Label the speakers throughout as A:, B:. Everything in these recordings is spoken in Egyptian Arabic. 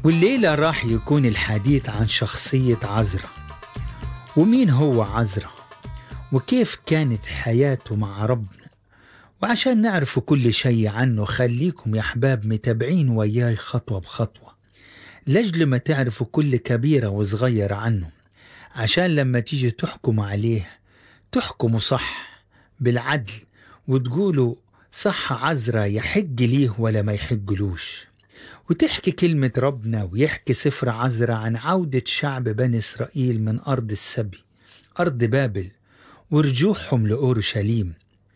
A: والليلة راح يكون الحديث عن شخصية عزرا ومين هو عزرا وكيف كانت حياته مع ربنا وعشان نعرف كل شيء عنه خليكم يا أحباب متابعين وياي خطوة بخطوة لجل ما تعرفوا كل كبيرة وصغيرة عنه عشان لما تيجي تحكموا عليه تحكموا صح بالعدل وتقولوا صح عزرا يحق ليه ولا ما يحقلوش وتحكي كلمة ربنا ويحكي سفر عزرا عن عودة شعب بني إسرائيل من أرض السبي أرض بابل ورجوعهم لأورشليم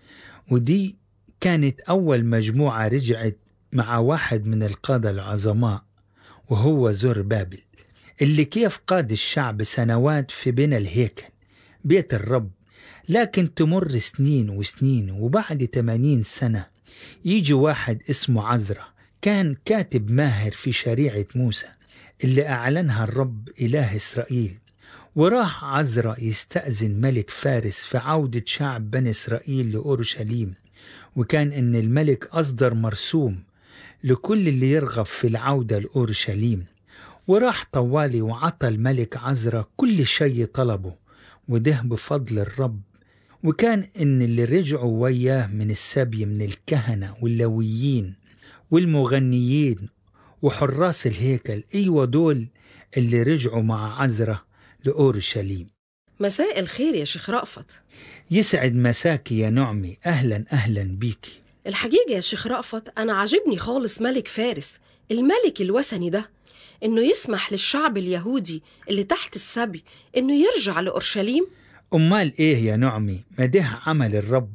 A: ودي كانت أول مجموعة رجعت مع واحد من القادة العظماء وهو زور بابل اللي كيف قاد الشعب سنوات في بنى الهيكل بيت الرب لكن تمر سنين وسنين وبعد 80 سنة يجي واحد اسمه عزرا كان كاتب ماهر في شريعة موسى اللي أعلنها الرب إله إسرائيل وراح عزرا يستأذن ملك فارس في عودة شعب بني إسرائيل لأورشليم وكان إن الملك أصدر مرسوم لكل اللي يرغب في العودة لأورشليم وراح طوالي وعطى الملك عزرا كل شيء طلبه وده بفضل الرب وكان إن اللي رجعوا وياه من السبي من الكهنة واللويين والمغنيين وحراس الهيكل أيوة دول اللي رجعوا مع عزرا لأورشليم
B: مساء الخير يا شيخ رأفت
A: يسعد مساكي يا نعمي أهلا أهلا بيكي
B: الحقيقة يا شيخ رأفت أنا عاجبني خالص ملك فارس الملك الوثني ده إنه يسمح للشعب اليهودي اللي تحت السبي إنه يرجع لأورشليم
A: أمال إيه يا نعمي ما ده عمل الرب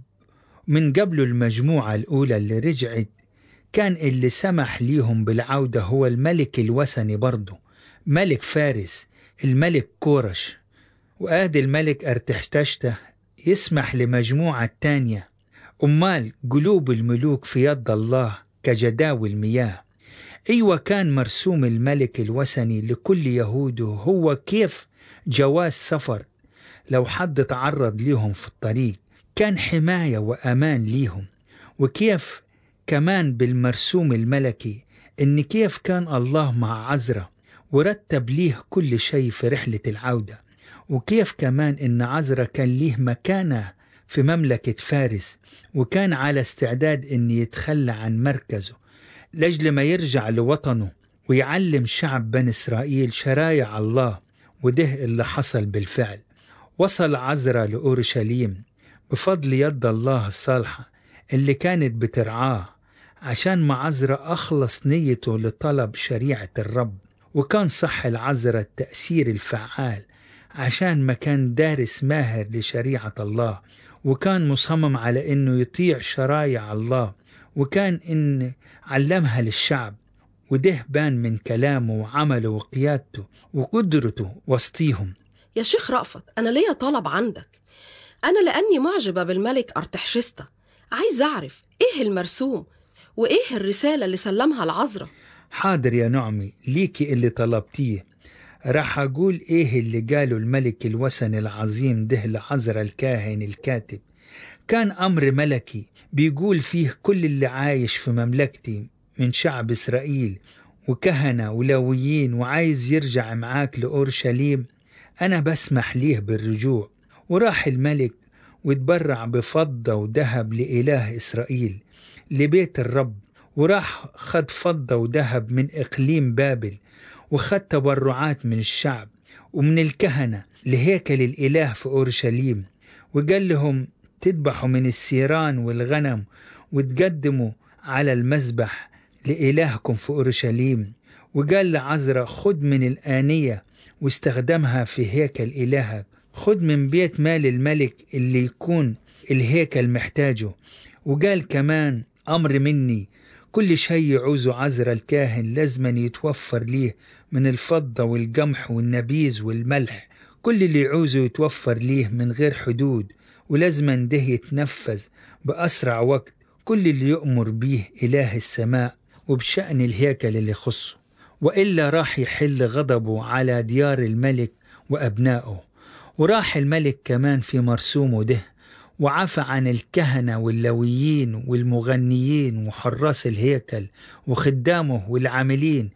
A: من قبل المجموعة الأولى اللي رجعت كان اللي سمح ليهم بالعودة هو الملك الوثني برضه ملك فارس الملك كورش وآدي الملك أرتحتشته يسمح لمجموعة تانية أمال قلوب الملوك في يد الله كجداول المياه أيوة كان مرسوم الملك الوثني لكل يهوده هو كيف جواز سفر لو حد تعرض ليهم في الطريق كان حماية وأمان ليهم وكيف كمان بالمرسوم الملكي إن كيف كان الله مع عزرا ورتب ليه كل شيء في رحلة العودة وكيف كمان إن عزرا كان ليه مكانة في مملكة فارس وكان على استعداد إن يتخلى عن مركزه لأجل ما يرجع لوطنه ويعلم شعب بني إسرائيل شرايع الله وده اللي حصل بالفعل وصل عزرا لأورشليم بفضل يد الله الصالحة اللي كانت بترعاه عشان مع عزرا أخلص نيته لطلب شريعة الرب وكان صح العزرا التأثير الفعال عشان ما كان دارس ماهر لشريعة الله وكان مصمم على إنه يطيع شرايع الله وكان إن علمها للشعب وده بان من كلامه وعمله وقيادته وقدرته وسطيهم
B: يا شيخ رأفت أنا ليا طلب عندك أنا لأني معجبة بالملك أرتحشستا عايز أعرف إيه المرسوم وإيه الرسالة اللي سلمها العذراء
A: حاضر يا نعمي ليكي اللي طلبتيه راح أقول إيه اللي قاله الملك الوثني العظيم ده لعزرا الكاهن الكاتب كان أمر ملكي بيقول فيه كل اللي عايش في مملكتي من شعب إسرائيل وكهنة ولويين وعايز يرجع معاك لأورشليم أنا بسمح ليه بالرجوع وراح الملك وتبرع بفضة وذهب لإله إسرائيل لبيت الرب وراح خد فضة وذهب من إقليم بابل وخد تبرعات من الشعب ومن الكهنة لهيكل الإله في أورشليم وقال لهم تذبحوا من السيران والغنم وتقدموا على المذبح لإلهكم في أورشليم وقال لعزرا خد من الآنية واستخدمها في هيكل إلهك خد من بيت مال الملك اللي يكون الهيكل محتاجه وقال كمان أمر مني كل شيء يعوزه عزرا الكاهن لازما يتوفر ليه من الفضة والقمح والنبيذ والملح كل اللي يعوزه يتوفر ليه من غير حدود ولازما ده يتنفذ بأسرع وقت كل اللي يؤمر بيه إله السماء وبشأن الهيكل اللي يخصه وإلا راح يحل غضبه على ديار الملك وأبنائه وراح الملك كمان في مرسومه ده وعفى عن الكهنة واللويين والمغنيين وحراس الهيكل وخدامه والعاملين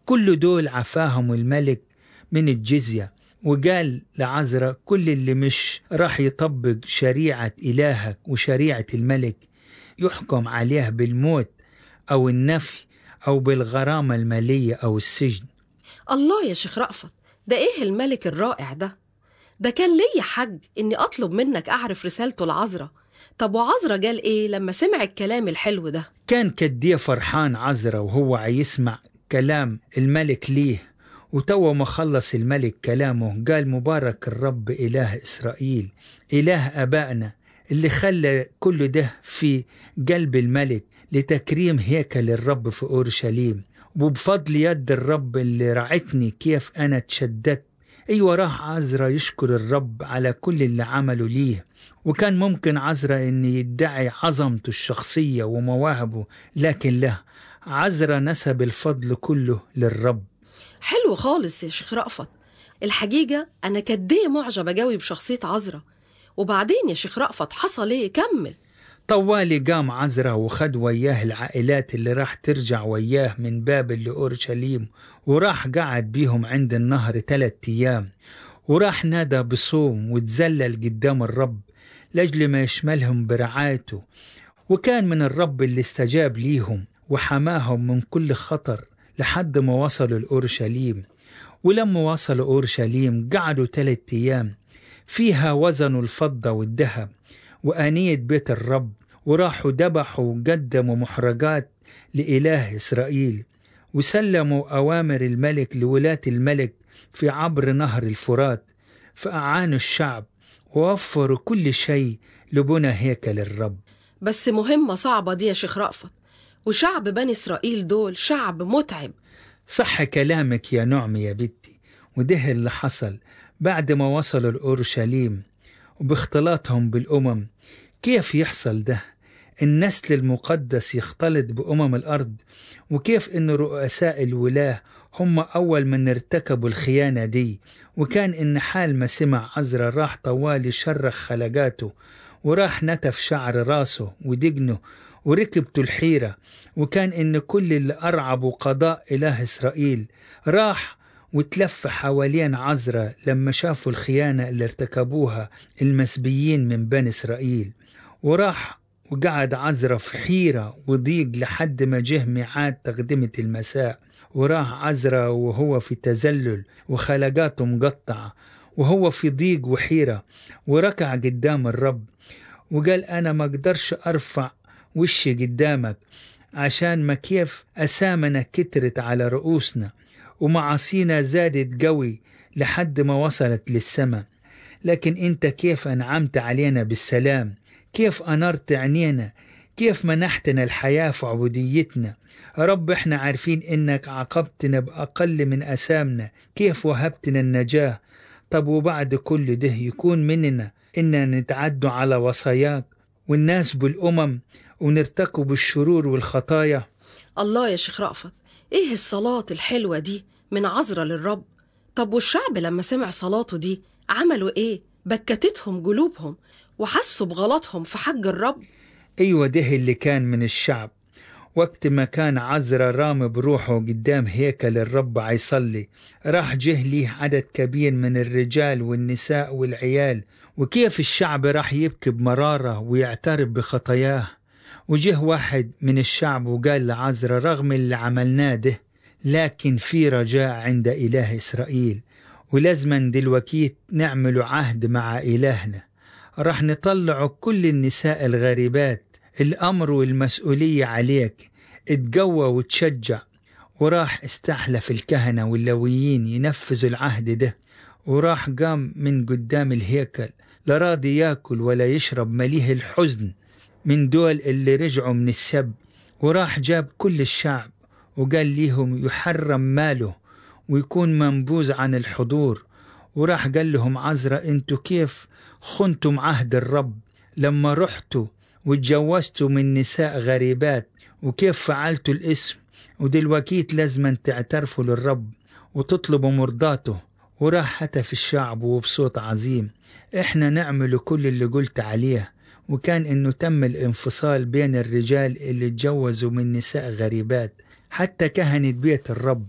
A: كل دول عفاهم الملك من الجزية وقال لعزرا كل اللي مش راح يطبق شريعة إلهك وشريعة الملك يحكم عليه بالموت أو النفي أو بالغرامة المالية أو السجن
B: الله يا شيخ رأفت ده إيه الملك الرائع ده ده كان ليا حج إني أطلب منك أعرف رسالته لعذرا طب وعذرا قال إيه لما سمع الكلام الحلو ده
A: كان كديه فرحان عزرا وهو عيسمع كلام الملك ليه وتو ما خلص الملك كلامه قال مبارك الرب إله إسرائيل إله أبائنا اللي خلى كل ده في قلب الملك لتكريم هيكل الرب في أورشليم وبفضل يد الرب اللي رعتني كيف أنا تشددت أيوة راح عزرا يشكر الرب على كل اللي عمله ليه وكان ممكن عزرا أن يدعي عظمته الشخصية ومواهبه لكن لا عزرا نسب الفضل كله للرب
B: حلو خالص يا شيخ رأفت الحقيقة أنا كديه معجبة جوي بشخصية عذرا وبعدين يا شيخ رأفت حصل إيه كمل
A: طوالي قام عزرا وخد وياه العائلات اللي راح ترجع وياه من بابل لأورشليم وراح قعد بيهم عند النهر ثلاثة أيام وراح نادى بصوم وتزلل قدام الرب لأجل ما يشملهم برعايته وكان من الرب اللي استجاب ليهم وحماهم من كل خطر لحد ما وصلوا لأورشليم ولما وصلوا أورشليم قعدوا ثلاثة أيام فيها وزنوا الفضة والذهب وآنية بيت الرب وراحوا ذبحوا وقدموا محرقات لإله إسرائيل وسلموا أوامر الملك لولاة الملك في عبر نهر الفرات فأعانوا الشعب ووفروا كل شيء لبنى هيكل الرب
B: بس مهمة صعبة دي يا شيخ رأفت وشعب بني إسرائيل دول شعب متعب
A: صح كلامك يا نعم يا بنتي وده اللي حصل بعد ما وصلوا لأورشليم وباختلاطهم بالأمم كيف يحصل ده النسل المقدس يختلط بأمم الأرض وكيف أن رؤساء الولاة هم أول من ارتكبوا الخيانة دي وكان إن حال ما سمع عزرا راح طوالي شرخ خلقاته وراح نتف شعر راسه ودقنه وركبته الحيرة وكان إن كل اللي أرعبوا قضاء إله إسرائيل راح وتلف حوالين عزرا لما شافوا الخيانة اللي ارتكبوها المسبيين من بني إسرائيل وراح وقعد عزرا في حيرة وضيق لحد ما جه ميعاد تقدمة المساء وراح عزرا وهو في تزلل وخلقاته مقطعة وهو في ضيق وحيرة وركع قدام الرب وقال أنا ما أقدرش أرفع وشي قدامك عشان ما كيف أسامنا كترت على رؤوسنا ومعاصينا زادت قوي لحد ما وصلت للسماء لكن انت كيف انعمت علينا بالسلام كيف انرت عينينا كيف منحتنا الحياة في عبوديتنا رب احنا عارفين انك عاقبتنا بأقل من أسامنا كيف وهبتنا النجاة طب وبعد كل ده يكون مننا إننا نتعدوا على وصاياك والناس بالأمم ونرتكب الشرور والخطايا
B: الله يا شيخ رأفت إيه الصلاة الحلوة دي من عذرا للرب طب والشعب لما سمع صلاته دي عملوا إيه بكتتهم قلوبهم وحسوا بغلطهم في حج الرب
A: أيوة ده اللي كان من الشعب وقت ما كان عزرا رامي بروحه قدام هيكل الرب عيصلي راح جه ليه عدد كبير من الرجال والنساء والعيال وكيف الشعب راح يبكي بمرارة ويعترف بخطاياه وجه واحد من الشعب وقال لعزرا رغم اللي عملناه ده لكن في رجاء عند إله إسرائيل ولازما دلوقتي نعمل عهد مع إلهنا راح نطلع كل النساء الغريبات الأمر والمسؤولية عليك اتقوى وتشجع وراح استحلف الكهنة واللويين ينفذوا العهد ده وراح قام من قدام الهيكل لا راضي ياكل ولا يشرب مليه الحزن من دول اللي رجعوا من السب وراح جاب كل الشعب وقال ليهم يحرم ماله ويكون منبوذ عن الحضور وراح قال لهم عزرا انتوا كيف خنتم عهد الرب لما رحتوا وتجوزتوا من نساء غريبات وكيف فعلتوا الاسم ودلوقتي لازما تعترفوا للرب وتطلبوا مرضاته وراح هتف الشعب وبصوت عظيم احنا نعمل كل اللي قلت عليه وكان انه تم الانفصال بين الرجال اللي اتجوزوا من نساء غريبات حتى كهنة بيت الرب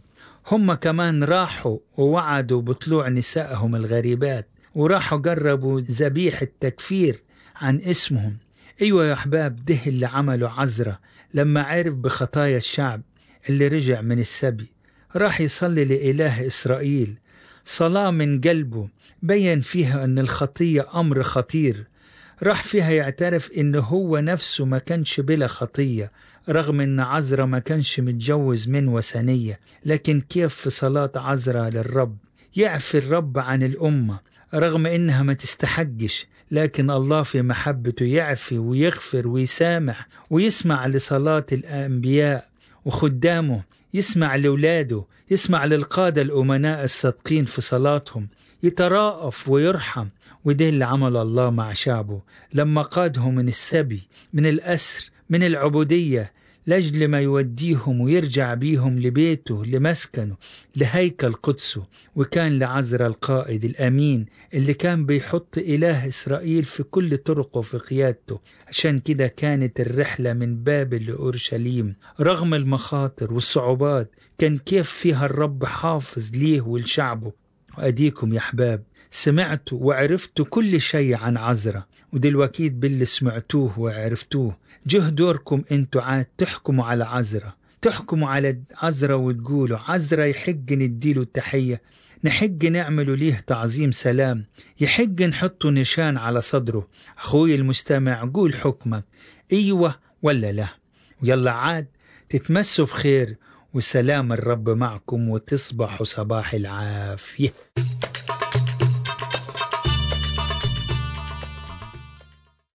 A: هم كمان راحوا ووعدوا بطلوع نسائهم الغريبات وراحوا قربوا ذبيح التكفير عن اسمهم أيوة يا أحباب ده اللي عمله عزرة لما عرف بخطايا الشعب اللي رجع من السبي راح يصلي لإله إسرائيل صلاة من قلبه بين فيها أن الخطية أمر خطير راح فيها يعترف إنه هو نفسه ما كانش بلا خطية رغم إن عزرة ما كانش متجوز من وثنية لكن كيف في صلاة عزرة للرب يعفي الرب عن الأمة رغم إنها ما تستحقش لكن الله في محبته يعفي ويغفر ويسامح ويسمع لصلاة الأنبياء وخدامه يسمع لولاده يسمع للقادة الأمناء الصادقين في صلاتهم يتراءف ويرحم وده اللي عمل الله مع شعبه لما قادهم من السبي من الأسر من العبودية لأجل ما يوديهم ويرجع بيهم لبيته لمسكنه لهيكل قدسه وكان لعزر القائد الأمين اللي كان بيحط إله إسرائيل في كل طرقه في قيادته عشان كده كانت الرحلة من بابل لأورشليم رغم المخاطر والصعوبات كان كيف فيها الرب حافظ ليه ولشعبه وأديكم يا أحباب سمعتوا وعرفتوا كل شيء عن عزرة ودلوقتي باللي سمعتوه وعرفتوه جه دوركم انتوا عاد تحكموا على عزرة تحكموا على عزرة وتقولوا عزرة يحق نديله التحية نحق نعملوا ليه تعظيم سلام يحق نحطوا نشان على صدره أخوي المستمع قول حكمك أيوة ولا لا ويلا عاد تتمسوا بخير وسلام الرب معكم وتصبحوا صباح العافية